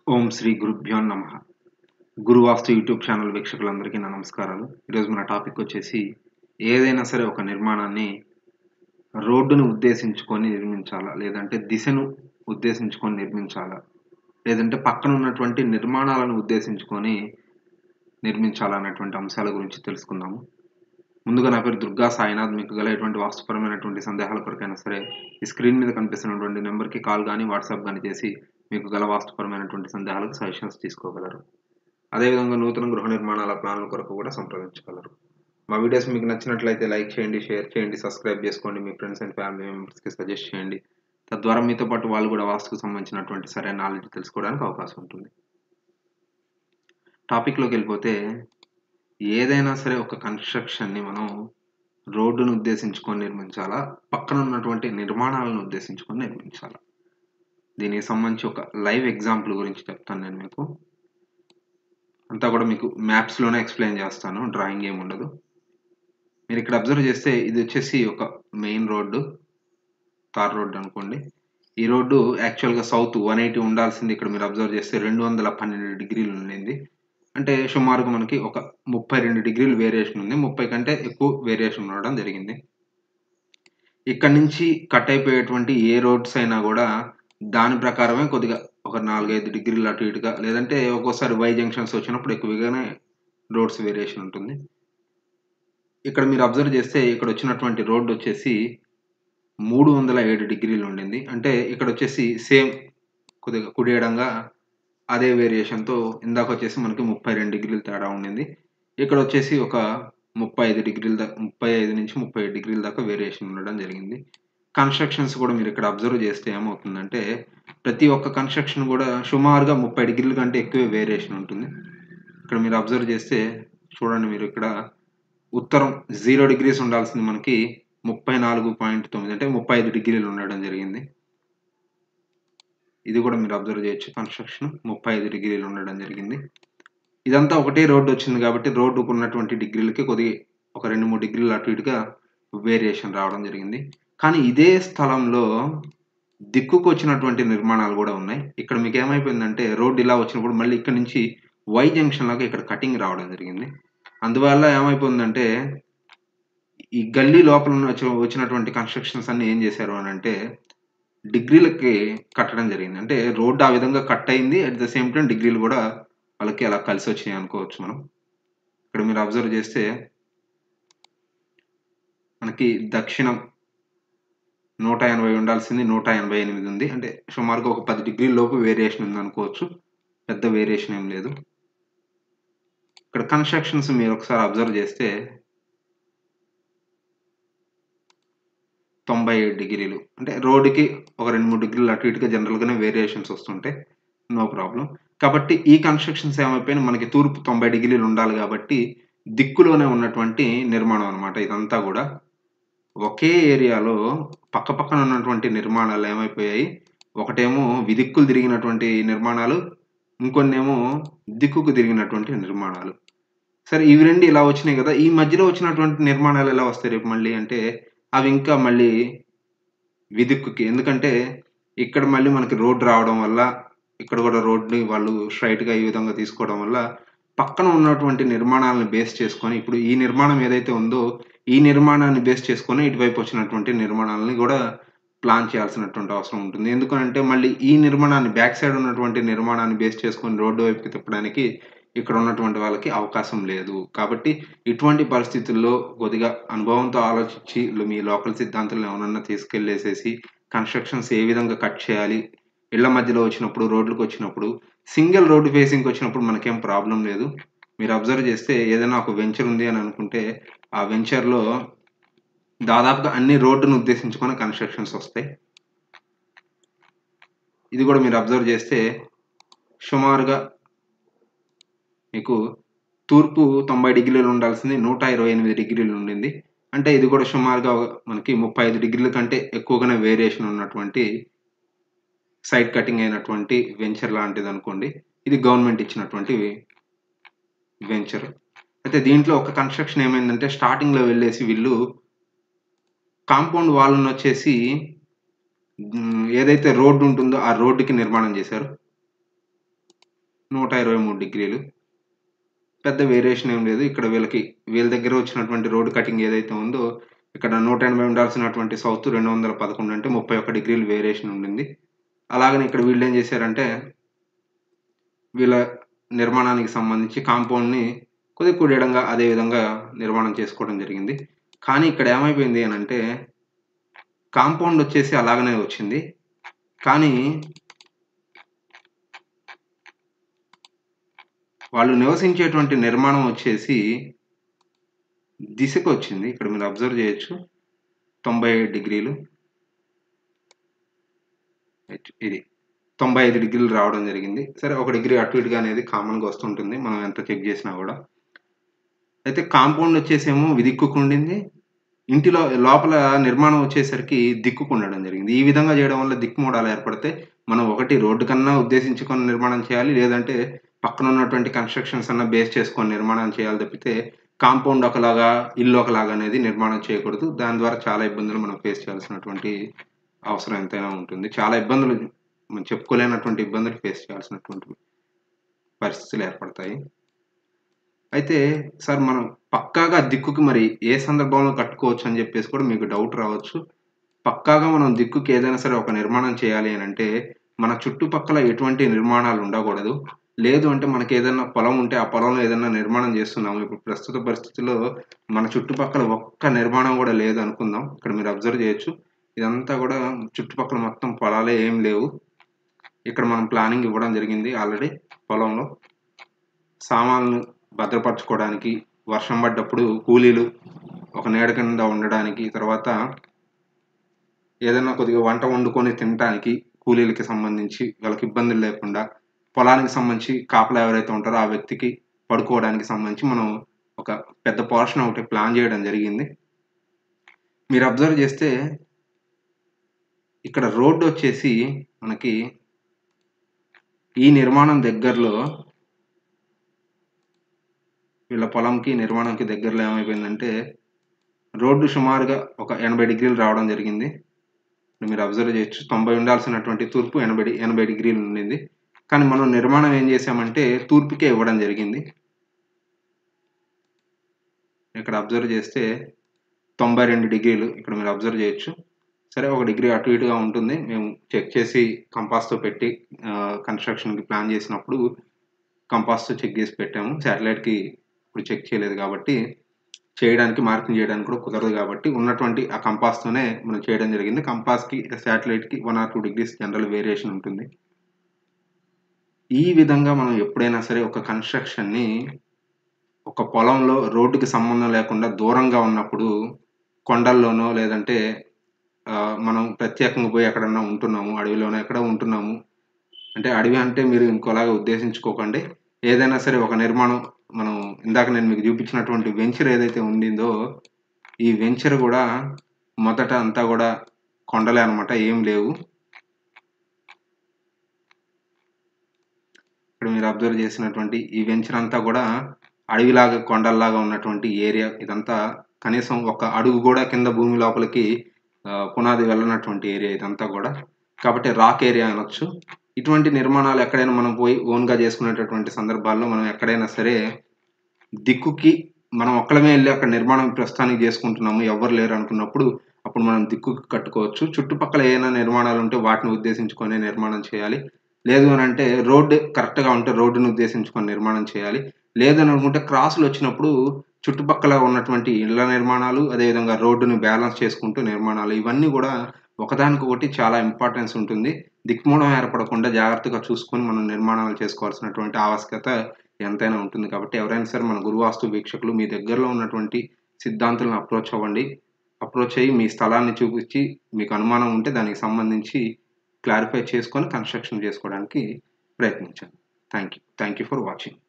ఓం శ్రీ గురుభ్యో నమ గురువాస్తు YouTube channel వీక్షకులందరికీ నా నమస్కారాలు ఈరోజు మన టాపిక్ వచ్చేసి ఏదైనా సరే ఒక నిర్మాణాన్ని రోడ్డును ఉద్దేశించుకొని నిర్మించాలా లేదంటే దిశను ఉద్దేశించుకొని నిర్మించాలా లేదంటే పక్కన ఉన్నటువంటి నిర్మాణాలను ఉద్దేశించుకొని నిర్మించాలా అనేటువంటి అంశాల గురించి తెలుసుకుందాము ముందుగా నా పేరు దుర్గా సాయినాథ్ మీకు గల ఎటువంటి వాస్తుపరమైనటువంటి సందేహాల కొరకైనా సరే ఈ స్క్రీన్ మీద కనిపిస్తున్నటువంటి నెంబర్కి కాల్ కానీ వాట్సాప్ కానీ చేసి మీకు గల వాస్తుపరమైనటువంటి సందేహాలకు సజెషన్స్ తీసుకోగలరు అదేవిధంగా నూతన గృహ నిర్మాణాల ప్లాన్ల కొరకు కూడా సంప్రదించగలరు మా వీడియోస్ మీకు నచ్చినట్లయితే లైక్ చేయండి షేర్ చేయండి సబ్స్క్రైబ్ చేసుకోండి మీ ఫ్రెండ్స్ అండ్ ఫ్యామిలీ మెంబర్స్కి సజెస్ట్ చేయండి తద్వారా మీతో పాటు వాళ్ళు కూడా వాస్తుకు సంబంధించినటువంటి సరైన నాలెడ్జ్ తెలుసుకోవడానికి అవకాశం ఉంటుంది టాపిక్లోకి వెళ్ళిపోతే ఏదైనా సరే ఒక కన్స్ట్రక్షన్ని మనం రోడ్డును ఉద్దేశించుకొని నిర్మించాలా పక్కన ఉన్నటువంటి నిర్మాణాలను ఉద్దేశించుకొని నిర్మించాలా దీనికి సంబంధించి ఒక లైవ్ ఎగ్జాంపుల్ గురించి చెప్తాను నేను మీకు అంతా కూడా మీకు మ్యాప్స్లోనే ఎక్స్ప్లెయిన్ చేస్తాను డ్రాయింగ్ ఏమి ఉండదు మీరు ఇక్కడ అబ్జర్వ్ చేస్తే ఇది వచ్చేసి ఒక మెయిన్ రోడ్డు తార్ రోడ్డు అనుకోండి ఈ రోడ్డు యాక్చువల్గా సౌత్ వన్ ఎయిటీ ఉండాల్సింది ఇక్కడ మీరు అబ్జర్వ్ చేస్తే రెండు వందల పన్నెండు డిగ్రీలు ఉండింది అంటే సుమారుగా మనకి ఒక ముప్పై రెండు డిగ్రీలు వేరియేషన్ ఉంది ముప్పై కంటే ఎక్కువ వేరియేషన్ ఉండడం జరిగింది ఇక్కడ నుంచి కట్ అయిపోయేటువంటి ఏ రోడ్స్ అయినా కూడా దాని ప్రకారమే కొద్దిగా ఒక నాలుగైదు డిగ్రీలు అటు ఇటుగా లేదంటే ఒక్కోసారి వై జంక్షన్స్ వచ్చినప్పుడు ఎక్కువగానే రోడ్స్ వేరియేషన్ ఉంటుంది ఇక్కడ మీరు అబ్జర్వ్ చేస్తే ఇక్కడ వచ్చినటువంటి రోడ్డు వచ్చేసి మూడు వందల ఏడు డిగ్రీలు ఉండింది అంటే ఇక్కడ వచ్చేసి సేమ్ కొద్దిగా కుడియడంగా అదే వేరియేషన్తో ఇందాక వచ్చేసి మనకి ముప్పై రెండు డిగ్రీలు తేడా ఉండింది ఇక్కడ వచ్చేసి ఒక ముప్పై ఐదు డిగ్రీల దాకా ముప్పై ఐదు నుంచి ముప్పై ఐదు డిగ్రీల దాకా వేరియేషన్ ఉండడం జరిగింది కన్స్ట్రక్షన్స్ కూడా మీరు ఇక్కడ అబ్జర్వ్ చేస్తే ఏమవుతుందంటే ప్రతి ఒక్క కన్స్ట్రక్షన్ కూడా సుమారుగా ముప్పై డిగ్రీల కంటే ఎక్కువ వేరియేషన్ ఉంటుంది ఇక్కడ మీరు అబ్జర్వ్ చేస్తే చూడండి మీరు ఇక్కడ ఉత్తరం జీరో డిగ్రీస్ ఉండాల్సింది మనకి ముప్పై నాలుగు పాయింట్ తొమ్మిది అంటే ముప్పై ఐదు డిగ్రీలు ఉండడం జరిగింది ఇది కూడా మీరు అబ్జర్వ్ చేయొచ్చు కన్స్ట్రక్షన్ ముప్పై ఐదు డిగ్రీలు ఉండడం జరిగింది ఇదంతా ఒకటే రోడ్డు వచ్చింది కాబట్టి రోడ్డుకు ఉన్నటువంటి డిగ్రీలకి కొద్దిగా ఒక రెండు మూడు డిగ్రీలు అటు ఇటుగా వేరియేషన్ రావడం జరిగింది కానీ ఇదే స్థలంలో దిక్కుకు వచ్చినటువంటి నిర్మాణాలు కూడా ఉన్నాయి ఇక్కడ మీకు ఏమైపోయిందంటే రోడ్డు ఇలా వచ్చినప్పుడు మళ్ళీ ఇక్కడ నుంచి వై జంక్షన్ లాగా ఇక్కడ కటింగ్ రావడం జరిగింది అందువల్ల ఏమైపోయిందంటే ఈ గల్లీ లోపల వచ్చినటువంటి కన్స్ట్రక్షన్స్ అన్ని ఏం చేశారు అని అంటే డిగ్రీలకి కట్టడం జరిగింది అంటే రోడ్డు ఆ విధంగా కట్ అయింది అట్ ద సేమ్ టైం డిగ్రీలు కూడా వాళ్ళకి అలా కలిసి వచ్చినాయి అనుకోవచ్చు మనం ఇక్కడ మీరు అబ్జర్వ్ చేస్తే మనకి దక్షిణం నూట ఎనభై ఉండాల్సింది నూట ఎనభై ఎనిమిది ఉంది అంటే సుమారుగా ఒక పది డిగ్రీల లోపు వేరియేషన్ ఉంది అనుకోవచ్చు పెద్ద వేరియేషన్ ఏం లేదు ఇక్కడ కన్స్ట్రక్షన్స్ మీరు ఒకసారి అబ్జర్వ్ చేస్తే తొంభై ఏడు డిగ్రీలు అంటే రోడ్డుకి ఒక రెండు మూడు డిగ్రీలు అటు ఇటుగా జనరల్గానే వేరియేషన్స్ వస్తుంటాయి నో ప్రాబ్లం కాబట్టి ఈ కన్స్ట్రక్షన్స్ ఏమైపోయినా మనకి తూర్పు తొంభై డిగ్రీలు ఉండాలి కాబట్టి దిక్కులోనే ఉన్నటువంటి నిర్మాణం అనమాట ఇదంతా కూడా ఒకే ఏరియాలో పక్క పక్కన ఉన్నటువంటి నిర్మాణాలు ఏమైపోయాయి ఒకటేమో విదిక్కులు తిరిగినటువంటి నిర్మాణాలు ఇంకొన్నేమో దిక్కుకు తిరిగినటువంటి నిర్మాణాలు సరే ఇవి రెండు ఇలా వచ్చినాయి కదా ఈ మధ్యలో వచ్చినటువంటి నిర్మాణాలు ఎలా వస్తాయి రేపు మళ్ళీ అంటే అవి ఇంకా మళ్ళీ విదిక్కుకి ఎందుకంటే ఇక్కడ మళ్ళీ మనకి రోడ్ రావడం వల్ల ఇక్కడ కూడా రోడ్ని వాళ్ళు స్ట్రైట్గా ఈ విధంగా తీసుకోవడం వల్ల పక్కన ఉన్నటువంటి నిర్మాణాలను బేస్ చేసుకొని ఇప్పుడు ఈ నిర్మాణం ఏదైతే ఉందో ఈ నిర్మాణాన్ని బేస్ చేసుకొని ఇటువైపు వచ్చినటువంటి నిర్మాణాలని కూడా ప్లాన్ చేయాల్సినటువంటి అవసరం ఉంటుంది ఎందుకంటే మళ్ళీ ఈ నిర్మాణాన్ని బ్యాక్ సైడ్ ఉన్నటువంటి నిర్మాణాన్ని బేస్ చేసుకొని రోడ్డు వైపుకి తిప్పడానికి ఇక్కడ ఉన్నటువంటి వాళ్ళకి అవకాశం లేదు కాబట్టి ఇటువంటి పరిస్థితుల్లో కొద్దిగా అనుభవంతో ఆలోచించి మీ లోకల్ సిద్ధాంతాలను ఏమన్నా తీసుకెళ్లేసేసి కన్స్ట్రక్షన్స్ ఏ విధంగా కట్ చేయాలి ఇళ్ల మధ్యలో వచ్చినప్పుడు రోడ్లకు వచ్చినప్పుడు సింగిల్ రోడ్డు ఫేసింగ్ వచ్చినప్పుడు మనకేం ప్రాబ్లం లేదు మీరు అబ్జర్వ్ చేస్తే ఏదైనా ఒక వెంచర్ ఉంది అని అనుకుంటే ఆ వెంచర్లో దాదాపుగా అన్ని రోడ్డును ఉద్దేశించుకొని కన్స్ట్రక్షన్స్ వస్తాయి ఇది కూడా మీరు అబ్జర్వ్ చేస్తే సుమారుగా మీకు తూర్పు తొంభై డిగ్రీలు ఉండాల్సింది నూట ఇరవై ఎనిమిది డిగ్రీలు ఉండింది అంటే ఇది కూడా సుమారుగా మనకి ముప్పై ఐదు డిగ్రీల కంటే ఎక్కువగానే వేరియేషన్ ఉన్నటువంటి సైడ్ కటింగ్ అయినటువంటి వెంచర్ లాంటిది అనుకోండి ఇది గవర్నమెంట్ ఇచ్చినటువంటి వెంచర్ అయితే దీంట్లో ఒక కన్స్ట్రక్షన్ ఏమైందంటే స్టార్టింగ్లో వెళ్ళేసి వీళ్ళు కాంపౌండ్ వాళ్ళని వచ్చేసి మ్, ఏదైతే రోడ్డు ఉంటుందో ఆ రోడ్డుకి నిర్మాణం చేశారు నూట ఇరవై మూడు డిగ్రీలు పెద్ద వేరియేషన్ ఏం లేదు ఇక్కడ వీళ్ళకి వీళ్ళ దగ్గర వచ్చినటువంటి రోడ్ కటింగ్ ఏదైతే ఉందో ఇక్కడ నూట ఎనభై ఉండాల్సినటువంటి సౌత్ రెండు వందల పదకొండు అంటే ముప్పై ఒక్క డిగ్రీలు వేరియేషన్ ఉండింది అలాగని ఇక్కడ వీళ్ళు ఏం చేశారంటే వీళ్ళ నిర్మాణానికి సంబంధించి కాంపౌండ్ని కొద్దిగా కుడియడంగా అదే విధంగా నిర్మాణం చేసుకోవడం జరిగింది కానీ ఇక్కడ ఏమైపోయింది అని అంటే కాంపౌండ్ వచ్చేసి అలాగనే వచ్చింది కానీ వాళ్ళు నివసించేటువంటి నిర్మాణం వచ్చేసి దిశకు వచ్చింది ఇక్కడ మీరు అబ్జర్వ్ చేయొచ్చు తొంభై డిగ్రీలు ఇది తొంభై ఐదు డిగ్రీలు రావడం జరిగింది సరే ఒక డిగ్రీ అటు ఇటుగా అనేది కామన్గా వస్తుంటుంది మనం ఎంత చెక్ చేసినా కూడా అయితే కాంపౌండ్ వచ్చేసేమో విదిక్కుకుండింది ఇంటిలో లోపల నిర్మాణం వచ్చేసరికి దిక్కుకుండడం జరిగింది ఈ విధంగా చేయడం వల్ల దిక్కుమూడాలు ఏర్పడితే మనం ఒకటి రోడ్డు కన్నా ఉద్దేశించుకొని నిర్మాణం చేయాలి లేదంటే పక్కన ఉన్నటువంటి కన్స్ట్రక్షన్స్ అన్న బేస్ చేసుకొని నిర్మాణం చేయాలి తప్పితే కాంపౌండ్ ఒకలాగా ఇల్లు ఒకలాగా అనేది నిర్మాణం చేయకూడదు దాని ద్వారా చాలా ఇబ్బందులు మనం ఫేస్ చేయాల్సినటువంటి అవసరం ఎంతైనా ఉంటుంది చాలా ఇబ్బందులు మనం చెప్పుకోలేనటువంటి ఇబ్బందులు ఫేస్ చేయాల్సినటువంటి పరిస్థితులు ఏర్పడతాయి అయితే సార్ మనం పక్కాగా దిక్కుకి మరి ఏ సందర్భంలో కట్టుకోవచ్చు అని చెప్పేసి కూడా మీకు డౌట్ రావచ్చు పక్కాగా మనం దిక్కుకి ఏదైనా సరే ఒక నిర్మాణం చేయాలి అని అంటే మన చుట్టుపక్కల ఎటువంటి నిర్మాణాలు ఉండకూడదు లేదు అంటే మనకి ఏదైనా పొలం ఉంటే ఆ పొలంలో ఏదైనా నిర్మాణం చేస్తున్నాము ఇప్పుడు ప్రస్తుత పరిస్థితుల్లో మన చుట్టుపక్కల ఒక్క నిర్మాణం కూడా లేదు అనుకుందాం ఇక్కడ మీరు అబ్జర్వ్ చేయొచ్చు ఇదంతా కూడా చుట్టుపక్కల మొత్తం పొలాలే ఏం లేవు ఇక్కడ మనం ప్లానింగ్ ఇవ్వడం జరిగింది ఆల్రెడీ పొలంలో సామాన్లు భద్రపరచుకోవడానికి వర్షం పడ్డప్పుడు కూలీలు ఒక నీడ కింద ఉండడానికి తర్వాత ఏదైనా కొద్దిగా వంట వండుకొని తినడానికి కూలీలకి సంబంధించి వాళ్ళకి ఇబ్బందులు లేకుండా పొలానికి సంబంధించి కాపలా ఎవరైతే ఉంటారో ఆ వ్యక్తికి పడుకోవడానికి సంబంధించి మనం ఒక పెద్ద పోర్షన్ ఒకటి ప్లాన్ చేయడం జరిగింది మీరు అబ్జర్వ్ చేస్తే ఇక్కడ రోడ్డు వచ్చేసి మనకి ఈ నిర్మాణం దగ్గరలో వీళ్ళ పొలంకి నిర్మాణంకి దగ్గరలో ఏమైపోయిందంటే రోడ్డు సుమారుగా ఒక ఎనభై డిగ్రీలు రావడం జరిగింది మీరు అబ్జర్వ్ చేయొచ్చు తొంభై ఉండాల్సినటువంటి తూర్పు ఎనభై ఎనభై డిగ్రీలు ఉండింది కానీ మనం నిర్మాణం ఏం చేసామంటే తూర్పుకే ఇవ్వడం జరిగింది ఇక్కడ అబ్జర్వ్ చేస్తే తొంభై రెండు డిగ్రీలు ఇక్కడ మీరు అబ్జర్వ్ చేయొచ్చు సరే ఒక డిగ్రీ అటు ఇటుగా ఉంటుంది మేము చెక్ చేసి కంపాస్తో పెట్టి కన్స్ట్రక్షన్కి ప్లాన్ చేసినప్పుడు కంపాస్తో చెక్ చేసి పెట్టాము శాటిలైట్కి ఇప్పుడు చెక్ చేయలేదు కాబట్టి చేయడానికి మార్కింగ్ చేయడానికి కూడా కుదరదు కాబట్టి ఉన్నటువంటి ఆ కంపాస్తోనే మనం చేయడం జరిగింది కంపాస్కి శాటిలైట్కి one or two degrees general variation ఉంటుంది ఈ విధంగా మనం ఎప్పుడైనా సరే ఒక కన్స్ట్రక్షన్ని ఒక పొలంలో రోడ్డుకి సంబంధం లేకుండా దూరంగా ఉన్నప్పుడు కొండల్లోనో లేదంటే మనం ప్రత్యేకంగా పోయి ఎక్కడన్నా ఉంటున్నాము అడవిలోనో ఎక్కడ ఉంటున్నాము అంటే అడవి అంటే మీరు ఇంకోలాగా ఉద్దేశించుకోకండి ఏదైనా సరే ఒక నిర్మాణం మనం ఇందాక నేను మీకు చూపించినటువంటి వెంచర్ ఏదైతే ఉండిందో ఈ వెంచర్ కూడా మొదట అంతా కూడా కొండలే అనమాట ఏం లేవు ఇక్కడ మీరు అబ్జర్వ్ చేసినటువంటి ఈ వెంచర్ అంతా కూడా అడవిలాగా కొండల్లాగా ఉన్నటువంటి ఏరియా ఇదంతా కనీసం ఒక అడుగు కూడా కింద భూమి లోపలికి పునాది వెళ్ళనటువంటి ఏరియా ఇదంతా కూడా కాబట్టి రాక్ ఏరియా అనొచ్చు ఇటువంటి నిర్మాణాలు ఎక్కడైనా మనం పోయి ఓన్గా చేసుకునేటటువంటి సందర్భాల్లో మనం ఎక్కడైనా సరే దిక్కుకి మనం ఒక్కడమే వెళ్ళి అక్కడ నిర్మాణం ప్రస్తుతానికి చేసుకుంటున్నాము ఎవరు లేరు అనుకున్నప్పుడు అప్పుడు మనం దిక్కుకి కట్టుకోవచ్చు చుట్టుపక్కల ఏమైనా నిర్మాణాలు ఉంటే వాటిని ఉద్దేశించుకొని నిర్మాణం చేయాలి లేదు అని అంటే రోడ్డు కరెక్ట్గా ఉంటే రోడ్డును ఉద్దేశించుకొని నిర్మాణం చేయాలి లేదని అనుకుంటే క్రాసులు వచ్చినప్పుడు చుట్టుపక్కల ఉన్నటువంటి ఇళ్ల నిర్మాణాలు అదేవిధంగా రోడ్డును బ్యాలెన్స్ చేసుకుంటూ నిర్మాణాలు ఇవన్నీ కూడా ఒకదానికొకటి చాలా ఇంపార్టెన్స్ ఉంటుంది దిక్మూడం ఏర్పడకుండా జాగ్రత్తగా చూసుకొని మనం నిర్మాణాలు చేసుకోవాల్సినటువంటి ఆవశ్యకత ఎంతైనా ఉంటుంది కాబట్టి ఎవరైనా సరే మన గురువాస్తు వీక్షకులు మీ దగ్గరలో ఉన్నటువంటి సిద్ధాంతులను అప్రోచ్ అవ్వండి అప్రోచ్ అయ్యి మీ స్థలాన్ని చూపించి మీకు అనుమానం ఉంటే దానికి సంబంధించి క్లారిఫై చేసుకొని కన్స్ట్రక్షన్ చేసుకోవడానికి ప్రయత్నించండి thank you thank you for watching